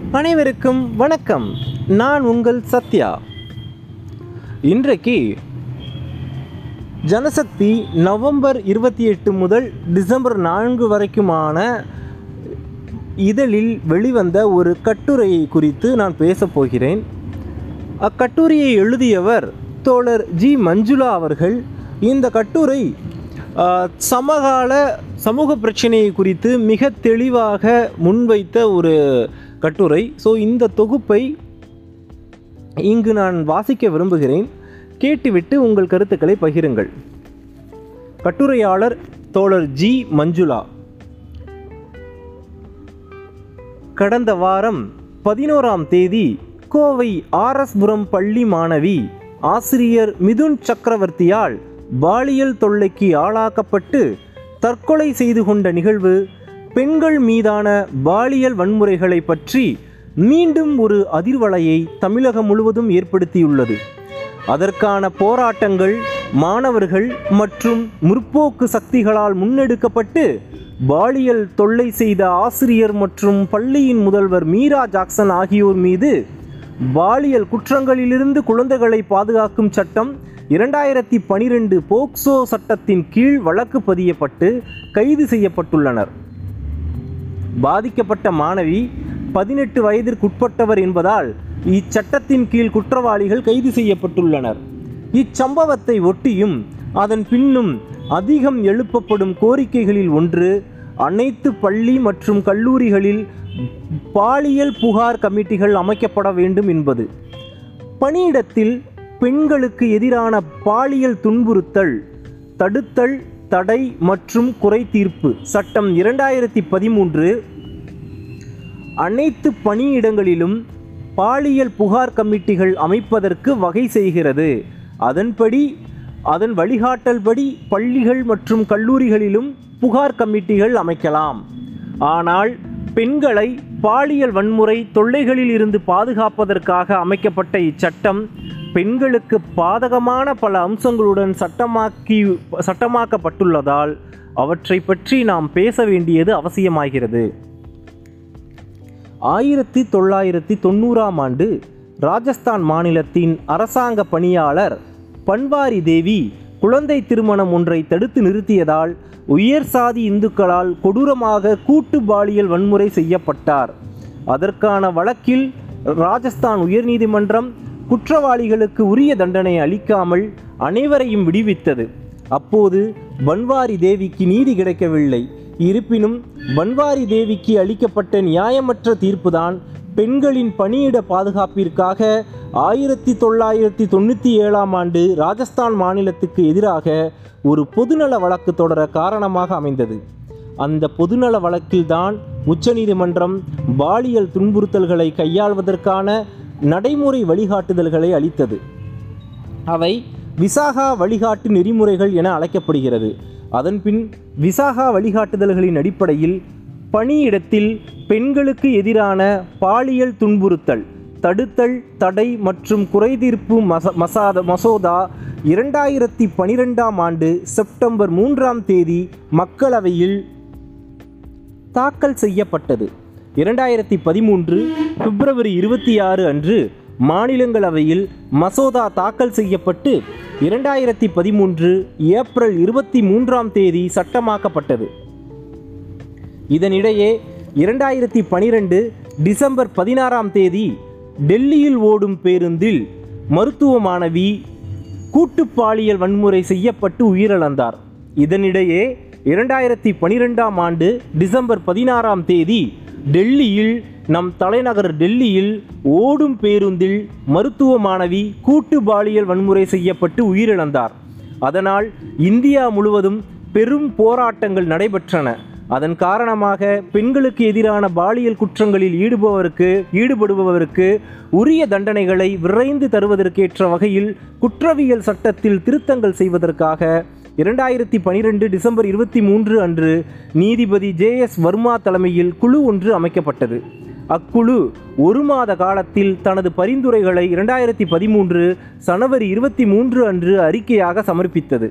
அனைவருக்கும் வணக்கம் நான் உங்கள் சத்யா இன்றைக்கு ஜனசக்தி நவம்பர் இருபத்தி எட்டு முதல் டிசம்பர் நான்கு வரைக்குமான இதழில் வெளிவந்த ஒரு கட்டுரையை குறித்து நான் பேசப் போகிறேன் அக்கட்டுரையை எழுதியவர் தோழர் ஜி மஞ்சுளா அவர்கள் இந்த கட்டுரை ஆ, சமகால சமூக பிரச்சனையை குறித்து மிக தெளிவாக முன்வைத்த ஒரு கட்டுரை ஸோ இந்த தொகுப்பை இங்கு நான் வாசிக்க விரும்புகிறேன் கேட்டுவிட்டு உங்கள் கருத்துக்களை பகிருங்கள் கட்டுரையாளர் தோழர் ஜி மஞ்சுளா கடந்த வாரம் பதினோராம் தேதி கோவை ஆர்எஸ்புரம் பள்ளி மாணவி ஆசிரியர் மிதுன் சக்கரவர்த்தியால் பாலியல் தொல்லைக்கு ஆளாக்கப்பட்டு தற்கொலை செய்து கொண்ட நிகழ்வு பெண்கள் மீதான பாலியல் வன்முறைகளை பற்றி மீண்டும் ஒரு அதிர்வலையை தமிழகம் முழுவதும் ஏற்படுத்தியுள்ளது அதற்கான போராட்டங்கள் மாணவர்கள் மற்றும் முற்போக்கு சக்திகளால் முன்னெடுக்கப்பட்டு பாலியல் தொல்லை செய்த ஆசிரியர் மற்றும் பள்ளியின் முதல்வர் மீரா ஜாக்சன் ஆகியோர் மீது பாலியல் குற்றங்களிலிருந்து குழந்தைகளை பாதுகாக்கும் சட்டம் இரண்டாயிரத்தி பனிரெண்டு போக்சோ சட்டத்தின் கீழ் வழக்கு பதியப்பட்டு கைது செய்யப்பட்டுள்ளனர் பாதிக்கப்பட்ட மாணவி பதினெட்டு வயதிற்குட்பட்டவர் என்பதால் இச்சட்டத்தின் கீழ் குற்றவாளிகள் கைது செய்யப்பட்டுள்ளனர் இச்சம்பவத்தை ஒட்டியும் அதன் பின்னும் அதிகம் எழுப்பப்படும் கோரிக்கைகளில் ஒன்று அனைத்து பள்ளி மற்றும் கல்லூரிகளில் பாலியல் புகார் கமிட்டிகள் அமைக்கப்பட வேண்டும் என்பது பணியிடத்தில் பெண்களுக்கு எதிரான பாலியல் துன்புறுத்தல் தடுத்தல் தடை மற்றும் குறை தீர்ப்பு சட்டம் இரண்டாயிரத்தி பதிமூன்று அனைத்து பணியிடங்களிலும் பாலியல் புகார் கமிட்டிகள் அமைப்பதற்கு வகை செய்கிறது அதன்படி அதன் வழிகாட்டல்படி பள்ளிகள் மற்றும் கல்லூரிகளிலும் புகார் கமிட்டிகள் அமைக்கலாம் ஆனால் பெண்களை பாலியல் வன்முறை தொல்லைகளில் இருந்து பாதுகாப்பதற்காக அமைக்கப்பட்ட இச்சட்டம் பெண்களுக்கு பாதகமான பல அம்சங்களுடன் சட்டமாக்கி சட்டமாக்கப்பட்டுள்ளதால் அவற்றை பற்றி நாம் பேச வேண்டியது அவசியமாகிறது ஆயிரத்தி தொள்ளாயிரத்தி தொண்ணூறாம் ஆண்டு ராஜஸ்தான் மாநிலத்தின் அரசாங்க பணியாளர் பன்வாரி தேவி குழந்தை திருமணம் ஒன்றை தடுத்து நிறுத்தியதால் உயர் சாதி இந்துக்களால் கொடூரமாக கூட்டு பாலியல் வன்முறை செய்யப்பட்டார் அதற்கான வழக்கில் ராஜஸ்தான் உயர்நீதிமன்றம் குற்றவாளிகளுக்கு உரிய தண்டனை அளிக்காமல் அனைவரையும் விடுவித்தது அப்போது பன்வாரி தேவிக்கு நீதி கிடைக்கவில்லை இருப்பினும் பன்வாரி தேவிக்கு அளிக்கப்பட்ட நியாயமற்ற தீர்ப்புதான் பெண்களின் பணியிட பாதுகாப்பிற்காக ஆயிரத்தி தொள்ளாயிரத்தி தொண்ணூற்றி ஏழாம் ஆண்டு ராஜஸ்தான் மாநிலத்துக்கு எதிராக ஒரு பொதுநல வழக்கு தொடர காரணமாக அமைந்தது அந்த பொதுநல வழக்கில்தான் உச்சநீதிமன்றம் பாலியல் துன்புறுத்தல்களை கையாள்வதற்கான நடைமுறை வழிகாட்டுதல்களை அளித்தது அவை விசாகா வழிகாட்டு நெறிமுறைகள் என அழைக்கப்படுகிறது அதன்பின் விசாகா வழிகாட்டுதல்களின் அடிப்படையில் பணியிடத்தில் பெண்களுக்கு எதிரான பாலியல் துன்புறுத்தல் தடுத்தல் தடை மற்றும் குறைதீர்ப்பு மச மசாத மசோதா இரண்டாயிரத்தி பனிரெண்டாம் ஆண்டு செப்டம்பர் மூன்றாம் தேதி மக்களவையில் தாக்கல் செய்யப்பட்டது இரண்டாயிரத்தி பதிமூன்று பிப்ரவரி இருபத்தி ஆறு அன்று மாநிலங்களவையில் மசோதா தாக்கல் செய்யப்பட்டு இரண்டாயிரத்தி பதிமூன்று ஏப்ரல் இருபத்தி மூன்றாம் தேதி சட்டமாக்கப்பட்டது இதனிடையே இரண்டாயிரத்தி பனிரெண்டு டிசம்பர் பதினாறாம் தேதி டெல்லியில் ஓடும் பேருந்தில் மருத்துவ மாணவி கூட்டு பாலியல் வன்முறை செய்யப்பட்டு உயிரிழந்தார் இதனிடையே இரண்டாயிரத்தி பனிரெண்டாம் ஆண்டு டிசம்பர் பதினாறாம் தேதி டெல்லியில் நம் தலைநகர் டெல்லியில் ஓடும் பேருந்தில் மருத்துவ மாணவி கூட்டு பாலியல் வன்முறை செய்யப்பட்டு உயிரிழந்தார் அதனால் இந்தியா முழுவதும் பெரும் போராட்டங்கள் நடைபெற்றன அதன் காரணமாக பெண்களுக்கு எதிரான பாலியல் குற்றங்களில் ஈடுபவருக்கு ஈடுபடுபவருக்கு உரிய தண்டனைகளை விரைந்து தருவதற்கேற்ற வகையில் குற்றவியல் சட்டத்தில் திருத்தங்கள் செய்வதற்காக இரண்டாயிரத்தி பனிரெண்டு டிசம்பர் இருபத்தி மூன்று அன்று நீதிபதி ஜே எஸ் வர்மா தலைமையில் குழு ஒன்று அமைக்கப்பட்டது அக்குழு ஒரு மாத காலத்தில் தனது பரிந்துரைகளை இரண்டாயிரத்தி பதிமூன்று சனவரி இருபத்தி மூன்று அன்று அறிக்கையாக சமர்ப்பித்தது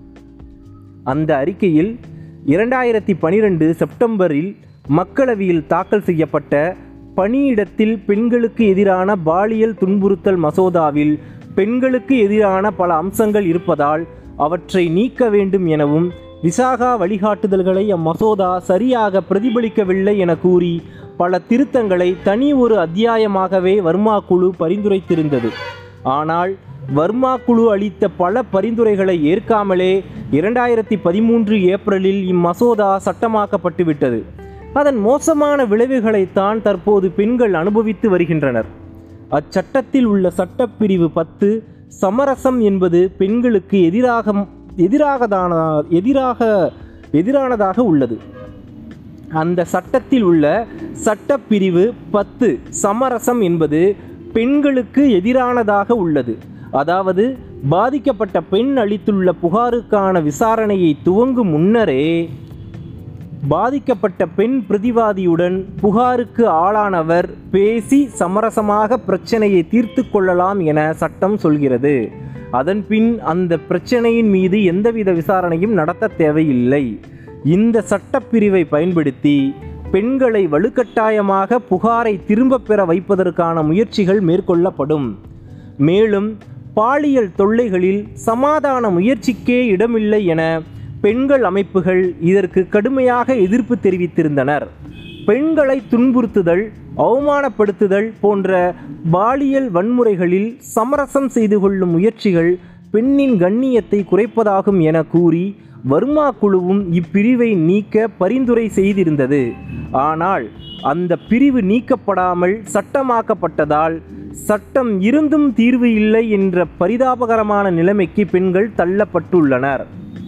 அந்த அறிக்கையில் இரண்டாயிரத்தி பனிரெண்டு செப்டம்பரில் மக்களவையில் தாக்கல் செய்யப்பட்ட பணியிடத்தில் பெண்களுக்கு எதிரான பாலியல் துன்புறுத்தல் மசோதாவில் பெண்களுக்கு எதிரான பல அம்சங்கள் இருப்பதால் அவற்றை நீக்க வேண்டும் எனவும் விசாகா வழிகாட்டுதல்களை அம்மசோதா சரியாக பிரதிபலிக்கவில்லை என கூறி பல திருத்தங்களை தனி ஒரு அத்தியாயமாகவே வர்மா குழு பரிந்துரைத்திருந்தது ஆனால் வர்மா குழு அளித்த பல பரிந்துரைகளை ஏற்காமலே இரண்டாயிரத்தி பதிமூன்று ஏப்ரலில் இம்மசோதா சட்டமாக்கப்பட்டுவிட்டது அதன் மோசமான விளைவுகளைத்தான் தற்போது பெண்கள் அனுபவித்து வருகின்றனர் அச்சட்டத்தில் உள்ள சட்டப்பிரிவு பத்து சமரசம் என்பது பெண்களுக்கு எதிராக எதிராகதான எதிராக எதிரானதாக உள்ளது அந்த சட்டத்தில் உள்ள சட்டப்பிரிவு பத்து சமரசம் என்பது பெண்களுக்கு எதிரானதாக உள்ளது அதாவது பாதிக்கப்பட்ட பெண் அளித்துள்ள புகாருக்கான விசாரணையை துவங்கும் முன்னரே பாதிக்கப்பட்ட பெண் பிரதிவாதியுடன் புகாருக்கு ஆளானவர் பேசி சமரசமாக பிரச்சனையை தீர்த்து கொள்ளலாம் என சட்டம் சொல்கிறது அதன்பின் அந்த பிரச்சனையின் மீது எந்தவித விசாரணையும் நடத்த தேவையில்லை இந்த சட்டப்பிரிவை பயன்படுத்தி பெண்களை வலுக்கட்டாயமாக புகாரை திரும்பப் பெற வைப்பதற்கான முயற்சிகள் மேற்கொள்ளப்படும் மேலும் பாலியல் தொல்லைகளில் சமாதான முயற்சிக்கே இடமில்லை என பெண்கள் அமைப்புகள் இதற்கு கடுமையாக எதிர்ப்பு தெரிவித்திருந்தனர் பெண்களை துன்புறுத்துதல் அவமானப்படுத்துதல் போன்ற பாலியல் வன்முறைகளில் சமரசம் செய்து கொள்ளும் முயற்சிகள் பெண்ணின் கண்ணியத்தை குறைப்பதாகும் என கூறி வர்மா குழுவும் இப்பிரிவை நீக்க பரிந்துரை செய்திருந்தது ஆனால் அந்த பிரிவு நீக்கப்படாமல் சட்டமாக்கப்பட்டதால் சட்டம் இருந்தும் தீர்வு இல்லை என்ற பரிதாபகரமான நிலைமைக்கு பெண்கள் தள்ளப்பட்டுள்ளனர்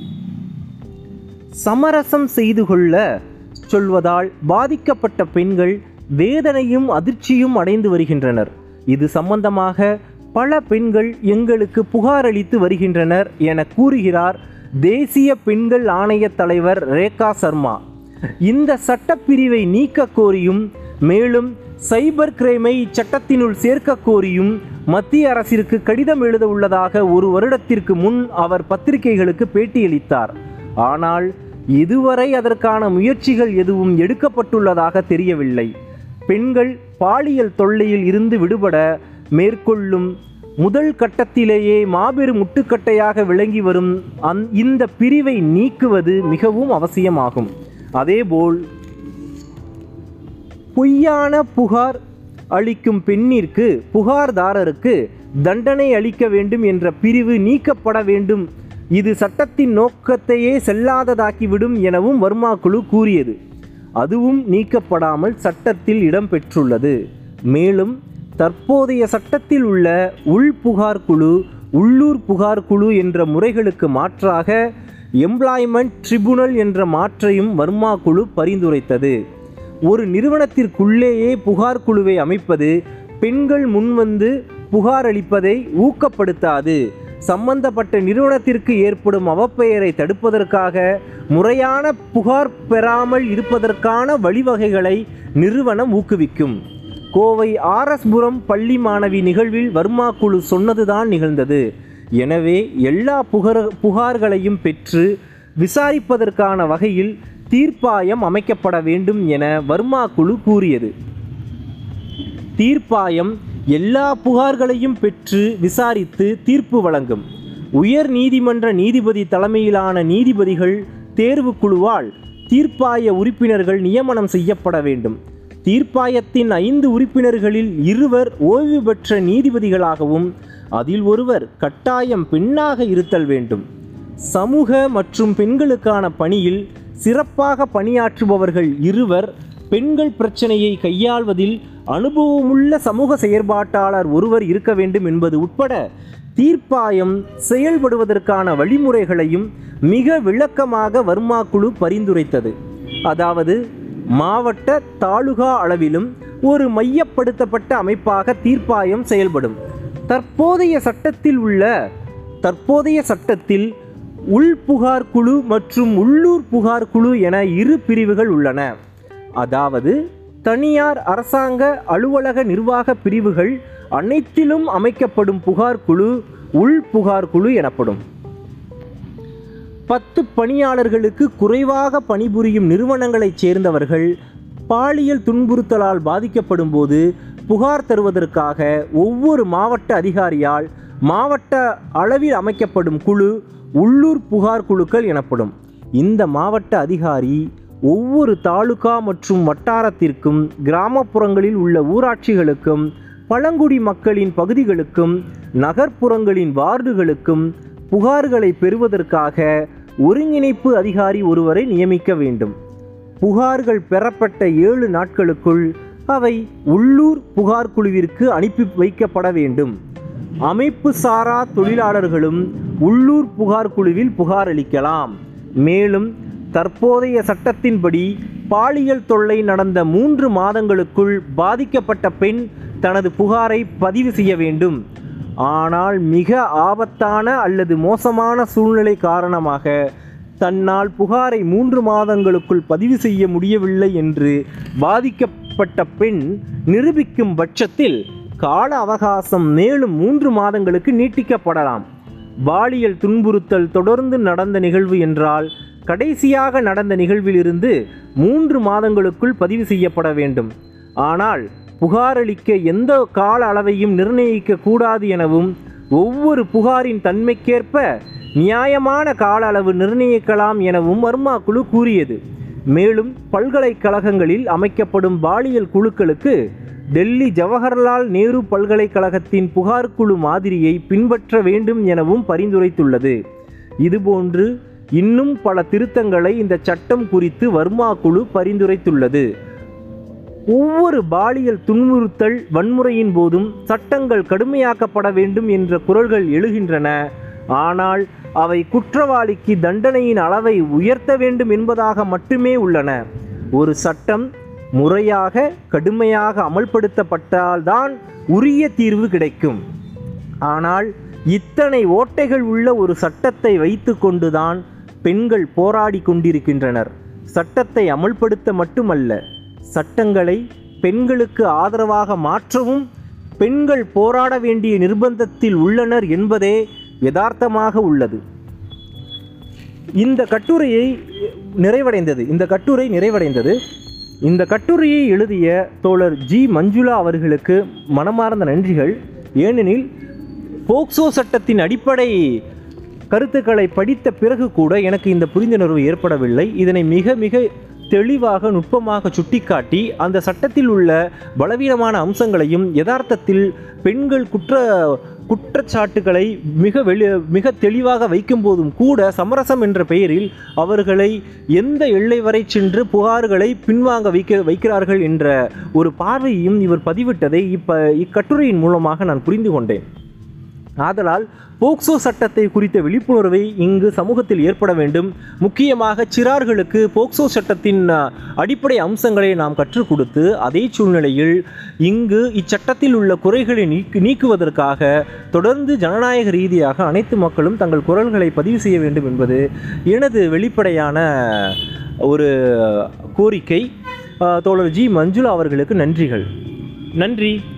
சமரசம் செய்து கொள்ள சொல்வதால் பாதிக்கப்பட்ட பெண்கள் வேதனையும் அதிர்ச்சியும் அடைந்து வருகின்றனர் இது சம்பந்தமாக பல பெண்கள் எங்களுக்கு புகார் அளித்து வருகின்றனர் என கூறுகிறார் தேசிய பெண்கள் ஆணைய தலைவர் ரேகா சர்மா இந்த சட்டப்பிரிவை நீக்க கோரியும் மேலும் சைபர் கிரைமை இச்சட்டத்தினுள் சேர்க்க கோரியும் மத்திய அரசிற்கு கடிதம் எழுத உள்ளதாக ஒரு வருடத்திற்கு முன் அவர் பத்திரிகைகளுக்கு பேட்டியளித்தார் ஆனால் இதுவரை அதற்கான முயற்சிகள் எதுவும் எடுக்கப்பட்டுள்ளதாக தெரியவில்லை பெண்கள் பாலியல் தொல்லையில் இருந்து விடுபட மேற்கொள்ளும் முதல் கட்டத்திலேயே மாபெரும் முட்டுக்கட்டையாக விளங்கி வரும் அந் இந்த பிரிவை நீக்குவது மிகவும் அவசியமாகும் அதேபோல் பொய்யான புகார் அளிக்கும் பெண்ணிற்கு புகார்தாரருக்கு தண்டனை அளிக்க வேண்டும் என்ற பிரிவு நீக்கப்பட வேண்டும் இது சட்டத்தின் நோக்கத்தையே செல்லாததாக்கிவிடும் எனவும் வர்மா குழு கூறியது அதுவும் நீக்கப்படாமல் சட்டத்தில் இடம்பெற்றுள்ளது மேலும் தற்போதைய சட்டத்தில் உள்ள உள் புகார் குழு உள்ளூர் புகார் குழு என்ற முறைகளுக்கு மாற்றாக எம்ப்ளாய்மெண்ட் ட்ரிபுனல் என்ற மாற்றையும் வர்மா குழு பரிந்துரைத்தது ஒரு நிறுவனத்திற்குள்ளேயே புகார் குழுவை அமைப்பது பெண்கள் முன்வந்து புகார் அளிப்பதை ஊக்கப்படுத்தாது சம்பந்தப்பட்ட நிறுவனத்திற்கு ஏற்படும் அவப்பெயரை தடுப்பதற்காக முறையான புகார் பெறாமல் இருப்பதற்கான வழிவகைகளை நிறுவனம் ஊக்குவிக்கும் கோவை ஆர்எஸ்புரம் பள்ளி மாணவி நிகழ்வில் வர்மா குழு சொன்னதுதான் நிகழ்ந்தது எனவே எல்லா புகார் புகார்களையும் பெற்று விசாரிப்பதற்கான வகையில் தீர்ப்பாயம் அமைக்கப்பட வேண்டும் என வர்மா குழு கூறியது தீர்ப்பாயம் எல்லா புகார்களையும் பெற்று விசாரித்து தீர்ப்பு வழங்கும் உயர் நீதிமன்ற நீதிபதி தலைமையிலான நீதிபதிகள் தேர்வுக் குழுவால் தீர்ப்பாய உறுப்பினர்கள் நியமனம் செய்யப்பட வேண்டும் தீர்ப்பாயத்தின் ஐந்து உறுப்பினர்களில் இருவர் ஓய்வு பெற்ற நீதிபதிகளாகவும் அதில் ஒருவர் கட்டாயம் பெண்ணாக இருத்தல் வேண்டும் சமூக மற்றும் பெண்களுக்கான பணியில் சிறப்பாக பணியாற்றுபவர்கள் இருவர் பெண்கள் பிரச்சனையை கையாள்வதில் அனுபவமுள்ள சமூக செயற்பாட்டாளர் ஒருவர் இருக்க வேண்டும் என்பது உட்பட தீர்ப்பாயம் செயல்படுவதற்கான வழிமுறைகளையும் மிக விளக்கமாக வர்மா குழு பரிந்துரைத்தது அதாவது மாவட்ட தாலுகா அளவிலும் ஒரு மையப்படுத்தப்பட்ட அமைப்பாக தீர்ப்பாயம் செயல்படும் தற்போதைய சட்டத்தில் உள்ள தற்போதைய சட்டத்தில் உள் புகார் குழு மற்றும் உள்ளூர் புகார் குழு என இரு பிரிவுகள் உள்ளன அதாவது தனியார் அரசாங்க அலுவலக நிர்வாக பிரிவுகள் அனைத்திலும் அமைக்கப்படும் புகார் குழு உள் புகார் குழு எனப்படும் பத்து பணியாளர்களுக்கு குறைவாக பணிபுரியும் நிறுவனங்களைச் சேர்ந்தவர்கள் பாலியல் துன்புறுத்தலால் பாதிக்கப்படும் போது புகார் தருவதற்காக ஒவ்வொரு மாவட்ட அதிகாரியால் மாவட்ட அளவில் அமைக்கப்படும் குழு உள்ளூர் புகார் குழுக்கள் எனப்படும் இந்த மாவட்ட அதிகாரி ஒவ்வொரு தாலுகா மற்றும் வட்டாரத்திற்கும் கிராமப்புறங்களில் உள்ள ஊராட்சிகளுக்கும் பழங்குடி மக்களின் பகுதிகளுக்கும் நகர்ப்புறங்களின் வார்டுகளுக்கும் புகார்களை பெறுவதற்காக ஒருங்கிணைப்பு அதிகாரி ஒருவரை நியமிக்க வேண்டும் புகார்கள் பெறப்பட்ட ஏழு நாட்களுக்குள் அவை உள்ளூர் புகார் குழுவிற்கு அனுப்பி வைக்கப்பட வேண்டும் அமைப்பு சாரா தொழிலாளர்களும் உள்ளூர் புகார் குழுவில் புகார் அளிக்கலாம் மேலும் தற்போதைய சட்டத்தின்படி பாலியல் தொல்லை நடந்த மூன்று மாதங்களுக்குள் பாதிக்கப்பட்ட பெண் தனது புகாரை பதிவு செய்ய வேண்டும் ஆனால் மிக ஆபத்தான அல்லது மோசமான சூழ்நிலை காரணமாக தன்னால் புகாரை மூன்று மாதங்களுக்குள் பதிவு செய்ய முடியவில்லை என்று பாதிக்கப்பட்ட பெண் நிரூபிக்கும் பட்சத்தில் கால அவகாசம் மேலும் மூன்று மாதங்களுக்கு நீட்டிக்கப்படலாம் பாலியல் துன்புறுத்தல் தொடர்ந்து நடந்த நிகழ்வு என்றால் கடைசியாக நடந்த நிகழ்விலிருந்து மூன்று மாதங்களுக்குள் பதிவு செய்யப்பட வேண்டும் ஆனால் புகாரளிக்க எந்த கால அளவையும் நிர்ணயிக்க கூடாது எனவும் ஒவ்வொரு புகாரின் தன்மைக்கேற்ப நியாயமான கால அளவு நிர்ணயிக்கலாம் எனவும் வர்மா குழு கூறியது மேலும் பல்கலைக்கழகங்களில் அமைக்கப்படும் பாலியல் குழுக்களுக்கு டெல்லி ஜவஹர்லால் நேரு பல்கலைக்கழகத்தின் புகார் குழு மாதிரியை பின்பற்ற வேண்டும் எனவும் பரிந்துரைத்துள்ளது இதுபோன்று இன்னும் பல திருத்தங்களை இந்த சட்டம் குறித்து வர்மா குழு பரிந்துரைத்துள்ளது ஒவ்வொரு பாலியல் துன்புறுத்தல் வன்முறையின் போதும் சட்டங்கள் கடுமையாக்கப்பட வேண்டும் என்ற குரல்கள் எழுகின்றன ஆனால் அவை குற்றவாளிக்கு தண்டனையின் அளவை உயர்த்த வேண்டும் என்பதாக மட்டுமே உள்ளன ஒரு சட்டம் முறையாக கடுமையாக அமல்படுத்தப்பட்டால்தான் உரிய தீர்வு கிடைக்கும் ஆனால் இத்தனை ஓட்டைகள் உள்ள ஒரு சட்டத்தை வைத்துக்கொண்டுதான் பெண்கள் போராடி கொண்டிருக்கின்றனர் சட்டத்தை அமல்படுத்த மட்டுமல்ல சட்டங்களை பெண்களுக்கு ஆதரவாக மாற்றவும் பெண்கள் போராட வேண்டிய நிர்பந்தத்தில் உள்ளனர் என்பதே யதார்த்தமாக உள்ளது இந்த கட்டுரையை நிறைவடைந்தது இந்த கட்டுரை நிறைவடைந்தது இந்த கட்டுரையை எழுதிய தோழர் ஜி மஞ்சுளா அவர்களுக்கு மனமார்ந்த நன்றிகள் ஏனெனில் போக்சோ சட்டத்தின் அடிப்படை கருத்துக்களை படித்த பிறகு கூட எனக்கு இந்த புரிந்துணர்வு ஏற்படவில்லை இதனை மிக மிக தெளிவாக நுட்பமாக சுட்டிக்காட்டி அந்த சட்டத்தில் உள்ள பலவீனமான அம்சங்களையும் யதார்த்தத்தில் பெண்கள் குற்ற குற்றச்சாட்டுகளை மிக வெளி மிக தெளிவாக வைக்கும்போதும் கூட சமரசம் என்ற பெயரில் அவர்களை எந்த எல்லை வரை சென்று புகார்களை பின்வாங்க வைக்க வைக்கிறார்கள் என்ற ஒரு பார்வையையும் இவர் பதிவிட்டதை இப்ப இக்கட்டுரையின் மூலமாக நான் புரிந்து கொண்டேன் ஆதலால் போக்சோ சட்டத்தை குறித்த விழிப்புணர்வை இங்கு சமூகத்தில் ஏற்பட வேண்டும் முக்கியமாக சிறார்களுக்கு போக்சோ சட்டத்தின் அஹ், அடிப்படை அம்சங்களை நாம் கற்றுக் கொடுத்து அதே சூழ்நிலையில் இங்கு இச்சட்டத்தில் உள்ள குறைகளை நீக்கு நீக்குவதற்காக தொடர்ந்து ஜனநாயக ரீதியாக அனைத்து மக்களும் தங்கள் குரல்களை பதிவு செய்ய வேண்டும் என்பது எனது வெளிப்படையான ஒரு கோரிக்கை அஹ், தோழர் ஜி மஞ்சுளா அவர்களுக்கு நன்றிகள் நன்றி